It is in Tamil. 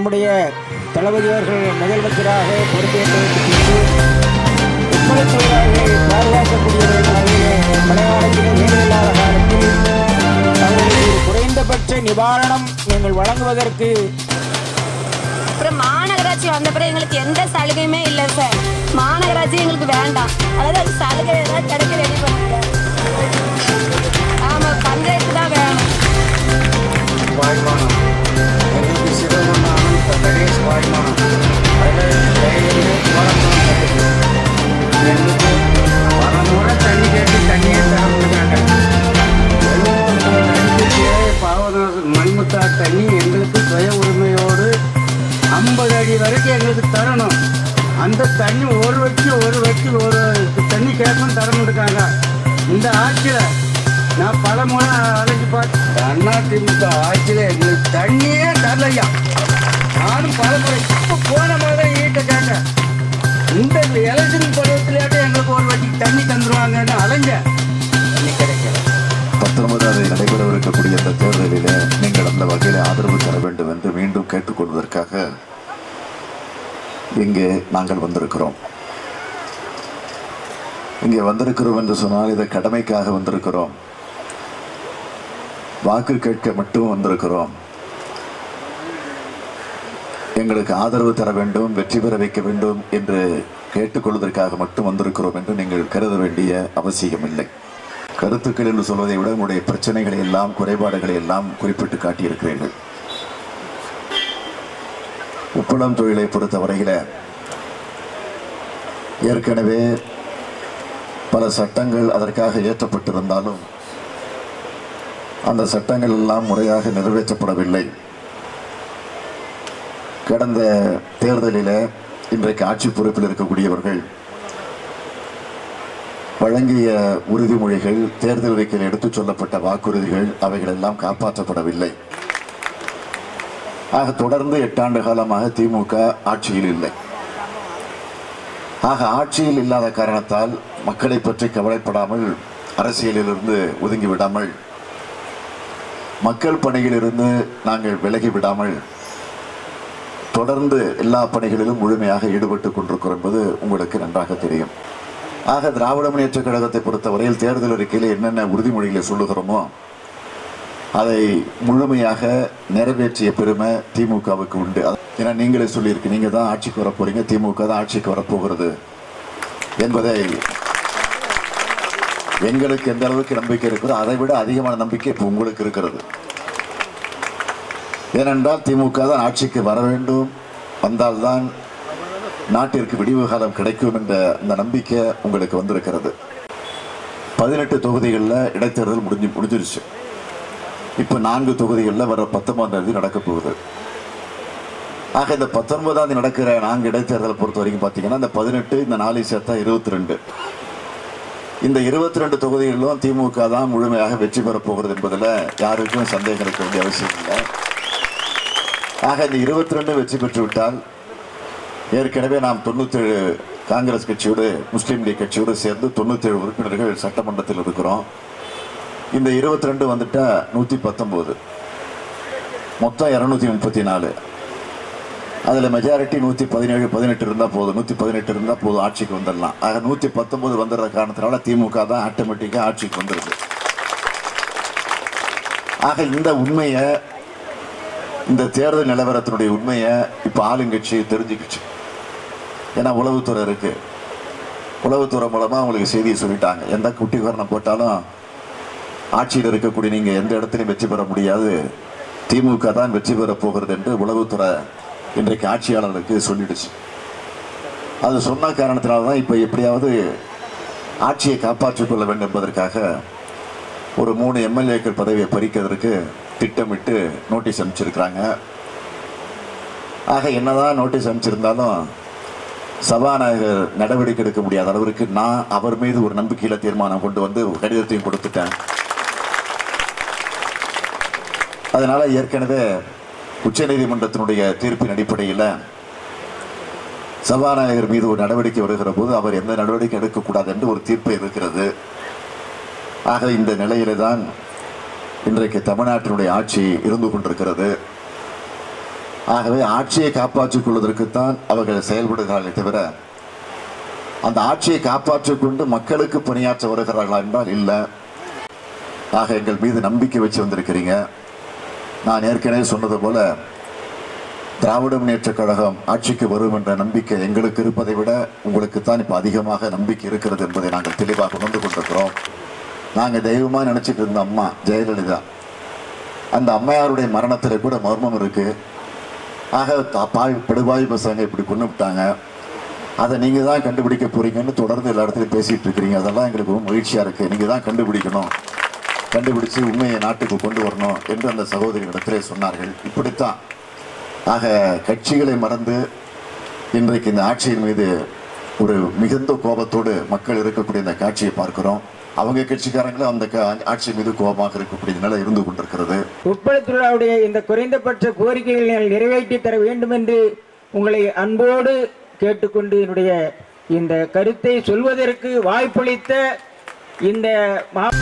நம்முடைய தளபதி அவர்கள் முதலமைச்சராக பொறுப்பேற்றதற்கு பின்பு உட்படை தொழிலாளர்களை பாதுகாக்கக்கூடியவர்களாக மலையாளத்திலே வேலையில்லாத காலத்தில் அவர்களுக்கு ஒரு குறைந்தபட்ச நிவாரணம் நீங்கள் வழங்குவதற்கு அப்புறம் மாநகராட்சி வந்த பிறகு எங்களுக்கு எந்த சலுகையுமே இல்லை சார் மாநகராட்சி எங்களுக்கு வேண்டாம் அதாவது அது சலுகை ஏதாவது கிடைக்க ரெடி பண்ணுங்க ஆமாம் பஞ்சாயத்து தான் வேணும் வாழ்மானம் எங்களுக்கு சிவகுண அனந்த கணேஷ் வாழ்மானம் அதில் தயவுசெய்து போராட்டம் நடக்குது. எங்களுக்கு பல முறை தண்ணி கேட்டு தண்ணியே தர முடியாங்க பாவநாசம் மண்முத்தா தண்ணி எங்களுக்கு சுய உரிமையோடு ஐம்பது அடி வரைக்கும் எங்களுக்கு தரணும் அந்த தண்ணி ஒரு வச்சு ஒரு வச்சு ஒரு தண்ணி கேட்கணும் தரணும் இருக்காங்க இந்த ஆட்சியில் நான் பல முறை அழைச்சி பார்த்தேன் அண்ணா திமுக ஆட்சியில் எங்களுக்கு தண்ணியே தரலையா நானும் பல முறை இப்போ போன மாதிரி ஈட்ட கேட்டேன் இந்த எலெக்ஷன் பருவத்திலேயாட்டும் எங்களுக்கு ஒரு வட்டி தண்ணி தந்துருவாங்கன்னு அலைஞ்சேன் தண்ணி கிடைக்கல பத்தொன்பதாவது நடைபெறவிருக்கக்கூடிய இந்த தேர்தலிலே நீங்கள் அந்த வகையில் ஆதரவு தர வேண்டும் என்று மீண்டும் கேட்டுக்கொள்வதற்காக இங்கே நாங்கள் வந்திருக்கிறோம் இங்கே வந்திருக்கிறோம் என்று சொன்னால் இதை கடமைக்காக வந்திருக்கிறோம் வாக்கு கேட்க மட்டும் வந்திருக்கிறோம் எங்களுக்கு ஆதரவு தர வேண்டும் வெற்றி பெற வைக்க வேண்டும் என்று கேட்டுக்கொள்வதற்காக மட்டும் வந்திருக்கிறோம் என்று நீங்கள் கருத வேண்டிய அவசியமில்லை கருத்துக்கள் என்று சொல்வதை விட உங்களுடைய பிரச்சனைகளை எல்லாம் குறைபாடுகளை எல்லாம் குறிப்பிட்டு காட்டியிருக்கிறீர்கள் உப்பளம் தொழிலை பொறுத்தவரையில ஏற்கனவே பல சட்டங்கள் அதற்காக இயற்றப்பட்டிருந்தாலும் அந்த சட்டங்கள் எல்லாம் முறையாக நிறைவேற்றப்படவில்லை கடந்த தேர்தலில் இன்றைக்கு ஆட்சி பொறுப்பில் இருக்கக்கூடியவர்கள் வழங்கிய உறுதிமொழிகள் தேர்தல் அறிக்கையில் எடுத்துச் சொல்லப்பட்ட வாக்குறுதிகள் அவைகள் எல்லாம் காப்பாற்றப்படவில்லை ஆக தொடர்ந்து எட்டாண்டு காலமாக திமுக ஆட்சியில் இல்லை ஆக ஆட்சியில் இல்லாத காரணத்தால் மக்களை பற்றி கவலைப்படாமல் அரசியலிலிருந்து ஒதுங்கி விடாமல் மக்கள் பணியிலிருந்து நாங்கள் விலகி விடாமல் தொடர்ந்து எல்லா பணிகளிலும் முழுமையாக ஈடுபட்டு கொண்டிருக்கிறோம் என்பது உங்களுக்கு நன்றாக தெரியும் ஆக திராவிட முன்னேற்ற கழகத்தை பொறுத்தவரையில் தேர்தல் அறிக்கையில் என்னென்ன உறுதிமொழிகளை சொல்லுகிறோமோ அதை முழுமையாக நிறைவேற்றிய பெருமை திமுகவுக்கு உண்டு அது- ஏன்னா நீங்களே சொல்லியிருக்கு நீங்க தான் ஆட்சிக்கு வரப் போறீங்க திமுக தான் ஆட்சிக்கு வரப்போகிறது என்பதை எங்களுக்கு எந்த அளவுக்கு நம்பிக்கை இருக்கிறதோ அதை விட அதிகமான நம்பிக்கை இப்போ உங்களுக்கு இருக்கிறது ஏனென்றால் திமுக தான் ஆட்சிக்கு வர வேண்டும் வந்தால்தான் நாட்டிற்கு விடிவு காலம் கிடைக்கும் என்ற அந்த நம்பிக்கை உங்களுக்கு வந்திருக்கிறது பதினெட்டு தொகுதிகளில் இடைத்தேர்தல் முடிஞ்சு முடிஞ்சிருச்சு இப்போ நான்கு தொகுதிகளில் வர பத்தொன்பதாம் தேதி நடக்க போகுது ஆக இந்த பத்தொன்பதாம் தேதி நடக்கிற நான்கு இடைத்தேர்தலை பொறுத்த வரைக்கும் பார்த்தீங்கன்னா இந்த பதினெட்டு இந்த நாலு சேர்த்தா இருபத்தி ரெண்டு இந்த இருபத்தி ரெண்டு தொகுதிகளிலும் திமுக தான் முழுமையாக வெற்றி பெறப் போகிறது என்பதில் யாருக்கும் சந்தேகம் இருக்க வேண்டிய அவசியம் இல்லை ஆக இந்த இருபத்தி ரெண்டு வெற்றி பெற்று விட்டால் ஏற்கனவே நாம் தொண்ணூத்தேழு காங்கிரஸ் கட்சியோடு முஸ்லீம் லீக் கட்சியோடு சேர்ந்து தொண்ணூத்தேழு உறுப்பினர்கள் சட்டமன்றத்தில் இருக்கிறோம் இந்த இருபத்தி ரெண்டு வந்துட்டா நூற்றி பத்தொம்போது மொத்தம் இரநூத்தி முப்பத்தி நாலு அதில் மெஜாரிட்டி நூற்றி பதினேழு பதினெட்டு இருந்தால் போதும் நூற்றி பதினெட்டு இருந்தால் போதும் ஆட்சிக்கு வந்துடலாம் ஆக நூற்றி பத்தொம்போது வந்துடுற காரணத்தினால திமுக தான் ஆட்டோமேட்டிக்காக ஆட்சிக்கு வந்துடுது ஆக இந்த உண்மையை இந்த தேர்தல் நிலவரத்தினுடைய உண்மையை இப்போ ஆளுங்கட்சி தெரிஞ்சுக்கிச்சு ஏன்னா உளவுத்துறை இருக்கு உளவுத்துறை மூலமாக அவங்களுக்கு செய்தியை சொல்லிட்டாங்க எந்த குட்டி காரணம் போட்டாலும் ஆட்சியில் இருக்கக்கூடிய நீங்கள் எந்த இடத்துலையும் வெற்றி பெற முடியாது திமுக தான் வெற்றி பெறப் போகிறது என்று உளவுத்துறை இன்றைக்கு ஆட்சியாளர்களுக்கு சொல்லிடுச்சு அது சொன்ன காரணத்தினால தான் இப்போ எப்படியாவது ஆட்சியை காப்பாற்றிக் கொள்ள வேண்டும் என்பதற்காக ஒரு மூணு எம்எல்ஏக்கள் பதவியை பறிக்கிறதுக்கு திட்டமிட்டு நோட்டீஸ் அனுப்பிச்சிருக்கிறாங்க ஆக என்னதான் நோட்டீஸ் அனுப்பிச்சிருந்தாலும் சபாநாயகர் நடவடிக்கை எடுக்க முடியாத அளவிற்கு நான் அவர் மீது ஒரு நம்பிக்கையில தீர்மானம் கொண்டு வந்து ஒரு கடிதத்தையும் கொடுத்துட்டேன் அதனால ஏற்கனவே உச்சநீதிமன்றத்தினுடைய தீர்ப்பின் அடிப்படையில் சபாநாயகர் மீது ஒரு நடவடிக்கை வருகிற போது அவர் எந்த நடவடிக்கை எடுக்கக்கூடாது என்று ஒரு தீர்ப்பு இருக்கிறது ஆக இந்த நிலையில தான் இன்றைக்கு தமிழ்நாட்டினுடைய ஆட்சி இருந்து கொண்டிருக்கிறது ஆகவே ஆட்சியை காப்பாற்றிக் கொள்வதற்குத்தான் அவர்கள் செயல்படுகிறார்களே தவிர அந்த ஆட்சியை காப்பாற்றிக் கொண்டு மக்களுக்கு பணியாற்ற வருகிறார்களா என்றால் இல்லை ஆக எங்கள் மீது நம்பிக்கை வச்சு வந்திருக்கிறீங்க நான் ஏற்கனவே சொன்னது போல திராவிட முன்னேற்றக் கழகம் ஆட்சிக்கு வரும் என்ற நம்பிக்கை எங்களுக்கு இருப்பதை விட உங்களுக்கு தான் இப்போ அதிகமாக நம்பிக்கை இருக்கிறது என்பதை நாங்கள் தெளிவாக உணர்ந்து கொண்டிருக்கிறோம் நாங்கள் தெய்வமாக நினச்சிட்டு இருந்த அம்மா ஜெயலலிதா அந்த அம்மையாருடைய மரணத்தில் கூட மர்மம் இருக்கு ஆக த- பாய் படுபாய் பசங்க இப்படி கொண்டு விட்டாங்க அதை நீங்கள் தான் கண்டுபிடிக்க போறீங்கன்னு தொடர்ந்து எல்லா இடத்துலையும் பேசிட்டு இருக்கிறீங்க அதெல்லாம் எங்களுக்கு ரொம்ப மகிழ்ச்சியாக இருக்கு நீங்கள் தான் கண்டுபிடிக்கணும் கண்டுபிடிச்சு உண்மையை நாட்டுக்கு கொண்டு வரணும் என்று அந்த சகோதரி இடத்திலே சொன்னார்கள் இப்படித்தான் ஆக கட்சிகளை மறந்து இன்றைக்கு இந்த ஆட்சியின் மீது ஒரு மிகுந்த கோபத்தோடு மக்கள் இருக்கக்கூடிய இந்த காட்சியை பார்க்கிறோம் அவங்க கட்சிக்காரங்களும் அந்த க- ஆட்சி மீது கோபமாக இருக்கக்கூடிய நிலை இருந்து கொண்டிருக்கிறது உட்படத்துறையுடைய இந்த குறைந்தபட்ச கோரிக்கைகளை நீங்கள் நிறைவேற்றி தர வேண்டும் என்று உங்களை அன்போடு கேட்டுக்கொண்டு என்னுடைய இந்த கருத்தை சொல்வதற்கு வாய்ப்பளித்த இந்த மா